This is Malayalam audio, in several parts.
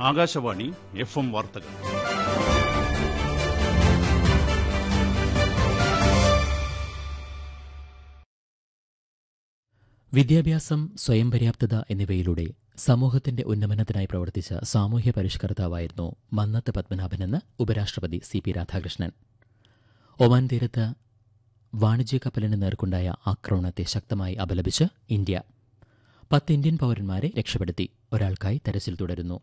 ആകാശവാണി എഫ് എം വാർത്തകൾ വിദ്യാഭ്യാസം സ്വയം പര്യാപ്തത എന്നിവയിലൂടെ സമൂഹത്തിന്റെ ഉന്നമനത്തിനായി പ്രവർത്തിച്ച സാമൂഹ്യ പരിഷ്കർത്താവായിരുന്നു മന്നത്ത് പത്മനാഭനെന്ന് ഉപരാഷ്ട്രപതി സി പി രാധാകൃഷ്ണൻ ഒമാൻ തീരത്ത് വാണിജ്യ കപ്പലിന് നേർക്കുണ്ടായ ആക്രമണത്തെ ശക്തമായി അപലപിച്ച് ഇന്ത്യ പത്ത് ഇന്ത്യൻ പൌരന്മാരെ രക്ഷപ്പെടുത്തി ഒരാൾക്കായി തെരച്ചിൽ തുടരുന്നു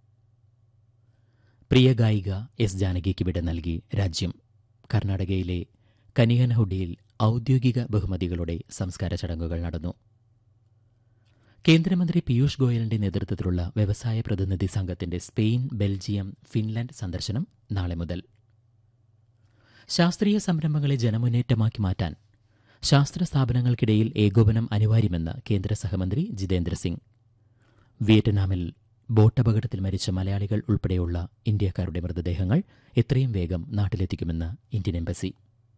പ്രിയ ഗായിക എസ് ജാനകിക്ക് വിട നൽകി രാജ്യം കർണാടകയിലെ കനിയനഹുഡിയിൽ ഔദ്യോഗിക ബഹുമതികളുടെ സംസ്കാര ചടങ്ങുകൾ നടന്നു കേന്ദ്രമന്ത്രി പീയൂഷ് ഗോയലിന്റെ നേതൃത്വത്തിലുള്ള വ്യവസായ പ്രതിനിധി സംഘത്തിന്റെ സ്പെയിൻ ബെൽജിയം ഫിൻലാൻഡ് സന്ദർശനം നാളെ മുതൽ ശാസ്ത്രീയ സംരംഭങ്ങളെ ജനമുന്നേറ്റമാക്കി മാറ്റാൻ ശാസ്ത്ര സ്ഥാപനങ്ങൾക്കിടയിൽ ഏകോപനം അനിവാര്യമെന്ന് കേന്ദ്ര സഹമന്ത്രി ജിതേന്ദ്ര സിംഗ് വിയറ്റ്നാമിൽ ബോട്ടപകടത്തിൽ മരിച്ച മലയാളികൾ ഉൾപ്പെടെയുള്ള ഇന്ത്യക്കാരുടെ മൃതദേഹങ്ങൾ എത്രയും വേഗം നാട്ടിലെത്തിക്കുമെന്ന് ഇന്ത്യൻ എംബസി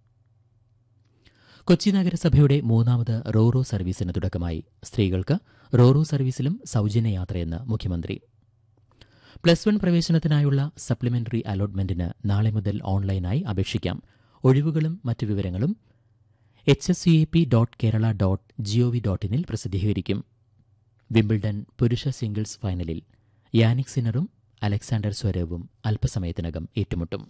കൊച്ചി നഗരസഭയുടെ മൂന്നാമത് റോറോ സർവീസിന് തുടക്കമായി സ്ത്രീകൾക്ക് റോറോ സർവീസിലും സൌജന്യ യാത്രയെന്ന് മുഖ്യമന്ത്രി പ്ലസ് വൺ പ്രവേശനത്തിനായുള്ള സപ്ലിമെന്ററി അലോട്ട്മെന്റിന് നാളെ മുതൽ ഓൺലൈനായി അപേക്ഷിക്കാം ഒഴിവുകളും മറ്റു വിവരങ്ങളും H S C A P dot Kerala dot G O V dot ഇനിൽ പ്രസിദ്ധീകരിക്കും വിംബിൾഡൺ പുരുഷ സിംഗിൾസ് ഫൈനലിൽ യാനിക് സിനറും അലക്സാണ്ടർ സ്വരവും അല്പസമയത്തിനകം ഏറ്റുമുട്ടും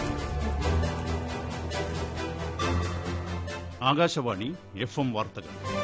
ആകാശവാണി എഫ് എം വാർത്തകൾ